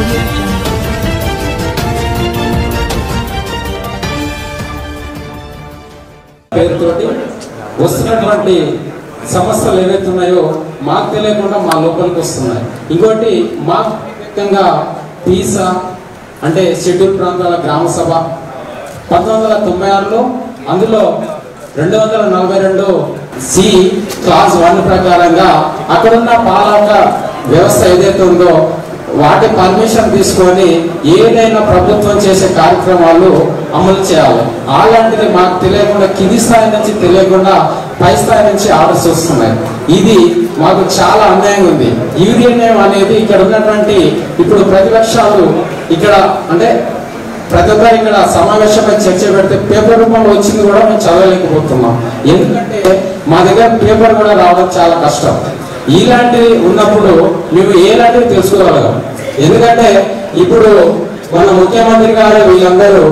audio jungle. పేరుతోటి వస్తున్నటువంటి సమస్యలు ఏవైతే ఉన్నాయో మాకు తెలియకుండా మా లోపలికి వస్తున్నాయి ఇంకోటి మాకు ముఖ్యంగా పీసా అంటే షెడ్యూల్ ప్రాంతాల గ్రామ సభ పంతొమ్మిది వందల తొంభై ఆరులో అందులో రెండు వందల నలభై రెండు సి క్లాస్ వన్ ప్రకారంగా అక్కడున్న పాలక వ్యవస్థ ఏదైతే ఉందో వాటి పర్మిషన్ తీసుకొని ఏదైనా ప్రభుత్వం చేసే కార్యక్రమాలు అమలు చేయాలి అలాంటిది మాకు తెలియకుండా కింది స్థాయి నుంచి తెలియకుండా పై స్థాయి నుంచి ఆర్డర్స్ వస్తున్నాయి ఇది మాకు చాలా అన్యాయంగా ఉంది యూనియన్ అనేది ఇక్కడ ఉన్నటువంటి ఇప్పుడు ప్రతిపక్షాలు ఇక్కడ అంటే ప్రతి ఒక్కరు ఇక్కడ సమావేశమై చర్చ పెడితే పేపర్ రూపంలో వచ్చింది కూడా మేము చదవలేకపోతున్నాం ఎందుకంటే మా దగ్గర పేపర్ కూడా రావడం చాలా కష్టం ఇలాంటివి ఉన్నప్పుడు మేము ఎలాంటివి తెలుసుకోగలం ఎందుకంటే ఇప్పుడు మన ముఖ్యమంత్రి గారు వీళ్ళందరూ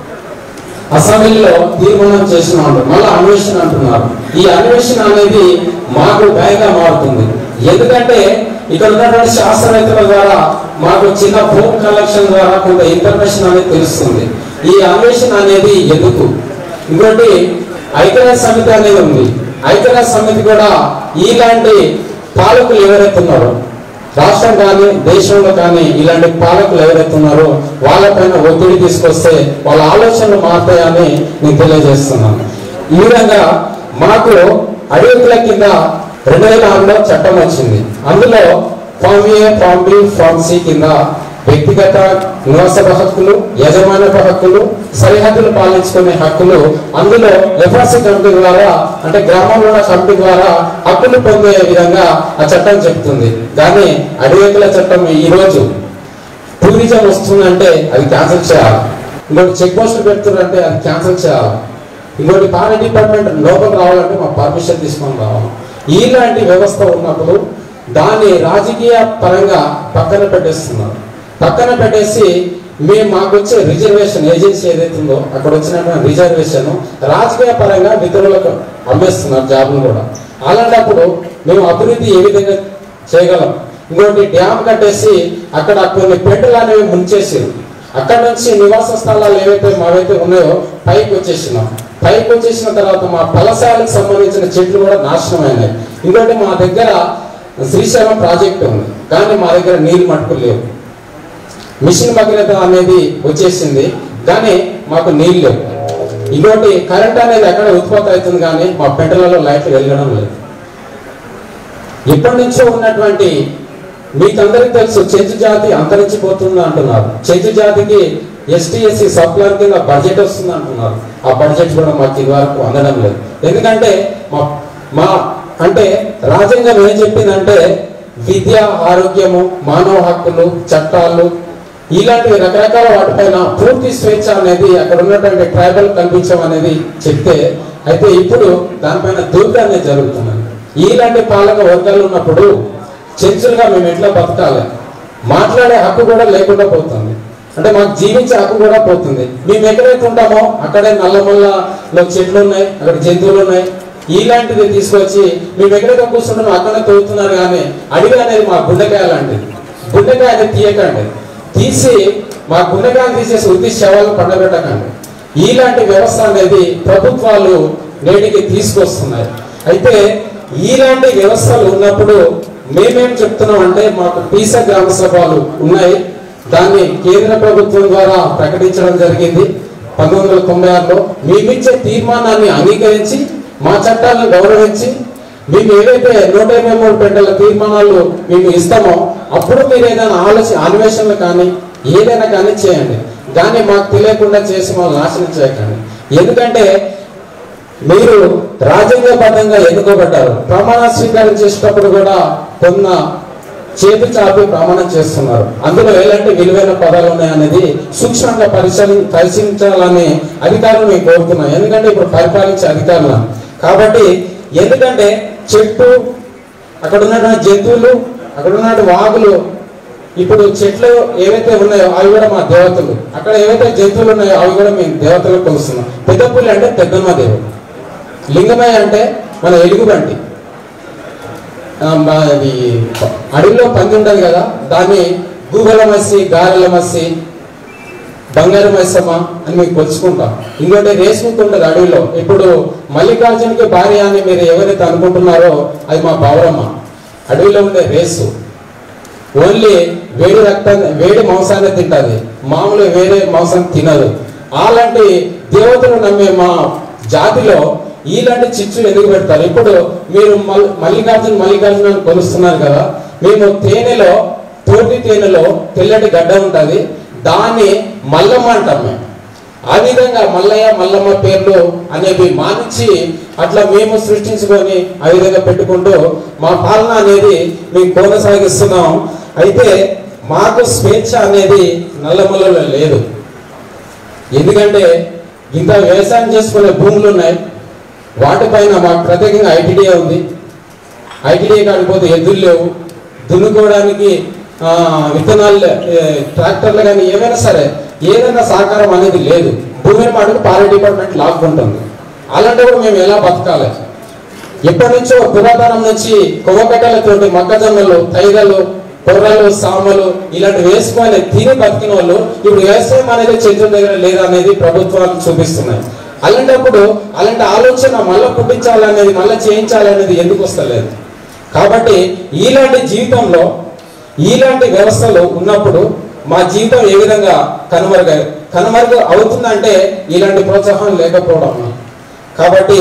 అసెంబ్లీలో తీర్మానం చేసిన వాళ్ళు మళ్ళీ అన్వేషణ అంటున్నారు ఈ అన్వేషణ అనేది మాకు భయంగా మారుతుంది ఎందుకంటే ఇక్కడ ఉన్నటువంటి శాస్త్రవేత్తల ద్వారా మాకు చిన్న ఫోన్ కలెక్షన్ ద్వారా కొంత ఇన్ఫర్మేషన్ అనేది తెలుస్తుంది ఈ అన్వేషణ అనేది ఎందుకు ఇంకోటి ఐక్యరాజ్య సమితి అనేది ఉంది ఐక్యరాజ్య సమితి కూడా ఇలాంటి పాలకులు ఎవరైతే ఉన్నారో రాష్ట్రం కానీ దేశంలో కానీ ఇలాంటి పాలకులు ఎవరైతే ఉన్నారో వాళ్ళపైన ఒత్తిడి తీసుకొస్తే వాళ్ళ ఆలోచనలు మారుతాయని నేను తెలియజేస్తున్నాను ఈ విధంగా మాకు అడిగితుల కింద రెండు వేల ఆరులో చట్టం వచ్చింది అందులో form A form B form C కింద వ్యక్తిగత నివాస హక్కులు యజమానపు హక్కులు సరిహద్దులు పాలించుకునే హక్కులు అందులో ఎఫ్ఆర్సి కమిటీ ద్వారా అంటే గ్రామంలో ఉన్న కమిటీ ద్వారా హక్కులు పొందే విధంగా ఆ చట్టం చెప్తుంది కానీ అడివేకుల చట్టం ఈ రోజు టూరిజం వస్తుందంటే అది క్యాన్సిల్ చేయాలి ఇంకోటి చెక్ పోస్టులు పెడుతున్నారంటే అది క్యాన్సిల్ చేయాలి ఇంకోటి పానీ డిపార్ట్మెంట్ లోపల రావాలంటే మా పర్మిషన్ తీసుకొని రావాలి ఇలాంటి వ్యవస్థ ఉన్నప్పుడు దాన్ని రాజకీయ పరంగా పక్కన పెట్టేస్తున్నారు పక్కన పెట్టేసి మేము మాకు వచ్చే రిజర్వేషన్ ఏజెన్సీ ఏదైతే ఉందో అక్కడ వచ్చినటువంటి రిజర్వేషన్ రాజకీయ పరంగా మిత్రులకు అమ్మేస్తున్నారు జాబులు కూడా అలాంటప్పుడు మేము అభివృద్ధి ఏ విధంగా చేయగలం ఇంకోటి డ్యామ్ కట్టేసి అక్కడ కొన్ని పెంటలు అనేవి ముంచేసారు అక్కడ నుంచి నివాస స్థలాలు ఏవైతే మావైతే ఉన్నాయో పైకి వచ్చేసినాం పైకి వచ్చేసిన తర్వాత మా ఫలసాలకు సంబంధించిన చెట్లు కూడా నాశనం అయినాయి ఇంకోటి మా దగ్గర శ్రీశైలం ప్రాజెక్ట్ ఉంది కానీ మా దగ్గర నీళ్ళు మట్టుకు లేవు మిషన్ భగీరథ అనేది వచ్చేసింది కానీ మాకు నీళ్ళు లేవు ఇంకోటి కరెంట్ అనేది ఎక్కడ ఉత్పత్తి అవుతుంది కానీ మా పెంటలలో లైట్లు వెలగడం లేదు ఎప్పటి నుంచో ఉన్నటువంటి మీకందరికి తెలుసు చెంచు జాతి అంతరించిపోతుంది అంటున్నారు చెంచు జాతికి ఎస్టీ ఎస్సీ సప్లర్ కింద బడ్జెట్ వస్తుంది అంటున్నారు ఆ బడ్జెట్ కూడా మాకు ఇది వరకు అందడం లేదు ఎందుకంటే మా మా అంటే రాజ్యాంగం ఏం చెప్పిందంటే విద్య ఆరోగ్యము మానవ హక్కులు చట్టాలు ఇలాంటివి రకరకాల వాటిపైన పూర్తి స్వేచ్ఛ అనేది అక్కడ ఉన్నటువంటి ట్రైబల్ కల్పించడం అనేది చెప్తే అయితే ఇప్పుడు దానిపైన దూరం అనేది జరుగుతున్నది ఇలాంటి పాలక వర్గాలు ఉన్నప్పుడు చర్చలుగా మేము ఎట్లా బతకాలి మాట్లాడే హక్కు కూడా లేకుండా పోతుంది అంటే మాకు జీవించే హక్కు కూడా పోతుంది మేము ఎక్కడైతే ఉంటామో అక్కడే నల్లమల్లలో చెట్లు ఉన్నాయి అక్కడ జంతువులు ఉన్నాయి ఇలాంటిది తీసుకొచ్చి మేము ఎక్కడైతే కూర్చుంటామో అక్కడే తోగుతున్నారు కానీ అడివి అనేది మా గుండెకాయ లాంటిది గుండెకాయ అనేది తీయకండి తీసి మా గుండెకాయలు తీసేసి వృత్తి శవాలు పండబెట్టకండి ఇలాంటి వ్యవస్థ అనేది ప్రభుత్వాలు నేటికి తీసుకొస్తున్నాయి అయితే ఇలాంటి వ్యవస్థలు ఉన్నప్పుడు మేమేం చెప్తున్నాం అంటే మాకు పీసా గ్రామ సభలు ఉన్నాయి దాన్ని కేంద్ర ప్రభుత్వం ద్వారా ప్రకటించడం జరిగింది పంతొమ్మిది వందల తొంభై ఆరులో మేమిచ్చే తీర్మానాన్ని అంగీకరించి మా చట్టాలను గౌరవించి మేము ఏవైతే నూట ఇరవై మూడు పెంటల తీర్మానాలు మేము ఇస్తామో అప్పుడు మీరు ఏదైనా ఆలోచన అన్వేషణలు కానీ ఏదైనా కానీ చేయండి కానీ మాకు తెలియకుండా చేసి మమ్మల్ని నాశనం చేయకండి ఎందుకంటే మీరు రాజ్యాంగబద్ధంగా ఎన్నుకోబడ్డారు ప్రమాణ స్వీకారం చేసేటప్పుడు కూడా కొన్న చేతి చాపి ప్రమాణం చేస్తున్నారు అందులో ఎలాంటి విలువైన పదాలు ఉన్నాయనేది సూక్ష్మంగా పరిశీలి పరిశీలించాలని అధికారులు మేము కోరుతున్నాం ఎందుకంటే ఇప్పుడు పరిపాలించే అధికారులు కాబట్టి ఎందుకంటే చెట్టు అక్కడ ఉన్నటువంటి జంతువులు అక్కడ ఉన్నటువంటి వాగులు ఇప్పుడు చెట్లు ఏవైతే ఉన్నాయో అవి కూడా మా దేవతలు అక్కడ ఏవైతే జంతువులు ఉన్నాయో అవి కూడా మేము దేవతలకు కొలుస్తున్నాం పెద్దపుల్లి అంటే పెద్దమ్మ దేవుడు లింగమయ్య అంటే మన ఎలుగుబంటి ఆ, మా- అది అడవిలో పంది ఉంటుంది కదా దాన్ని గూగల మసి గారెల మసి బంగారు మైసమ్మ అని మీకు కొలుచుకుంటాం ఇంకోటి రేష్మికి ఉంటుంది అడవిలో ఇప్పుడు మల్లికార్జునకి భార్య అని మీరు ఎవరైతే అనుకుంటున్నారో అది మా బావరమ్మ అడవిలో ఉండే రేసు ఓన్లీ వేడి రక్తాన్ని వేడి మాంసాన్ని తింటది మామూలు వేరే మాంసం తినదు అలాంటి దేవతలు నమ్మే మా జాతిలో ఇలాంటి చిచ్చు ఎందుకు పెడతారు ఇప్పుడు మీరు మల్- మల్లికార్జున మల్లికార్జున అని కొలుస్తున్నారు కదా మేము తేనెలో తోటి తేనెలో తెల్లటి గడ్డ ఉంటుంది దాన్ని మల్లమ్మ అంటాం మేము ఆ విధంగా మల్లయ్య మల్లమ్మ పేర్లు అనేవి మానించి అట్లా మేము సృష్టించుకొని ఆ విధంగా పెట్టుకుంటూ మా పాలన అనేది మేము కొనసాగిస్తున్నాం అయితే మాకు స్వేచ్ఛ అనేది నల్లమల్లలో లేదు ఎందుకంటే ఇంత వ్యవసాయం చేసుకునే భూములు ఉన్నాయి వాటిపైన మాకు ప్రత్యేకంగా ఐటీడీఏ ఉంది ఐటీడీఏ కాకపోతే ఎద్దులు లేవు దున్నుకోవడానికి ఆ, విత్తనాలు లే- ఏ, ట్రాక్టర్లు కానీ ఏమైనా సరే ఏదైనా సహకారం అనేది లేదు భూమిని మటుకు పాల డిపార్ట్మెంట్ లాక్కుంటుంది అలాంటప్పుడు మేము ఎలా బతకాలి ఎప్పటి నుంచో పురాతనం నుంచి కొవ్వకట్టెలతోటి మొక్కజొన్నలు తైగలు కొర్రలు సామలు ఇలాంటి వేసుకొని తిని బతికిన వాళ్ళు ఇప్పుడు వ్యవసాయం అనేది చేతుల దగ్గర లేదనేది ప్రభుత్వాలు చూపిస్తున్నాయి అలాంటప్పుడు అలాంటి ఆలోచన మళ్ళీ పుట్టించాలనేది మళ్ళీ చేయించాలనేది ఎందుకు వస్తలేదు కాబట్టి ఇలాంటి జీవితంలో ఇలాంటి వ్యవస్థలు ఉన్నప్పుడు మా జీవితం ఏ విధంగా కనుమరుగ కనుమరుగు అవుతుందంటే ఇలాంటి ప్రోత్సాహం లేకపోవడం కాబట్టి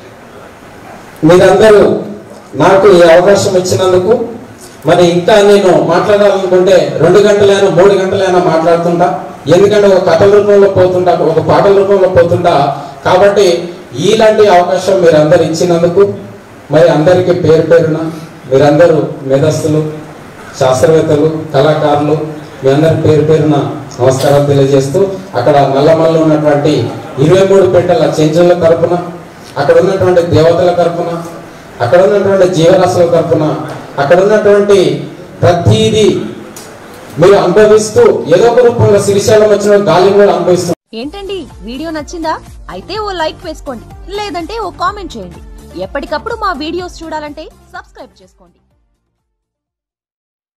మీరందరూ నాకు ఈ అవకాశం ఇచ్చినందుకు మరి ఇంకా నేను మాట్లాడాలనుకుంటే రెండు గంటలైనా మూడు గంటలైనా మాట్లాడుతుంటా ఎందుకంటే ఒక కథల రూపంలో పోతుంటా ఒక పాటల రూపంలో పోతుంటా కాబట్టి ఇలాంటి అవకాశం మీరందరూ ఇచ్చినందుకు మరి అందరికీ పేరు పేరున మీరందరూ మేధస్తులు శాస్త్రవేత్తలు కళాకారులు మీ అందరి పేరు పేరున నమస్కారాలు తెలియజేస్తూ అక్కడ నల్లమల్లో ఉన్నటువంటి ఇరవై మూడు పెట్టెల చెంచుల తరపున అక్కడ ఉన్నటువంటి దేవతల తరపున అక్కడ ఉన్నటువంటి జీవరాశుల తరపున అక్కడ ఉన్నటువంటి ప్రతిదీ మీరు అనుభవిస్తూ ఏదో ఒక రూపంలో శ్రీశైలం వచ్చిన గాలిని కూడా అనుభవిస్తూ ఏంటండి వీడియో నచ్చిందా అయితే ఓ లైక్ వేసుకోండి లేదంటే ఓ కామెంట్ చేయండి ఎప్పటికప్పుడు మా వీడియోస్ చూడాలంటే సబ్స్క్రైబ్ చేసుకోండి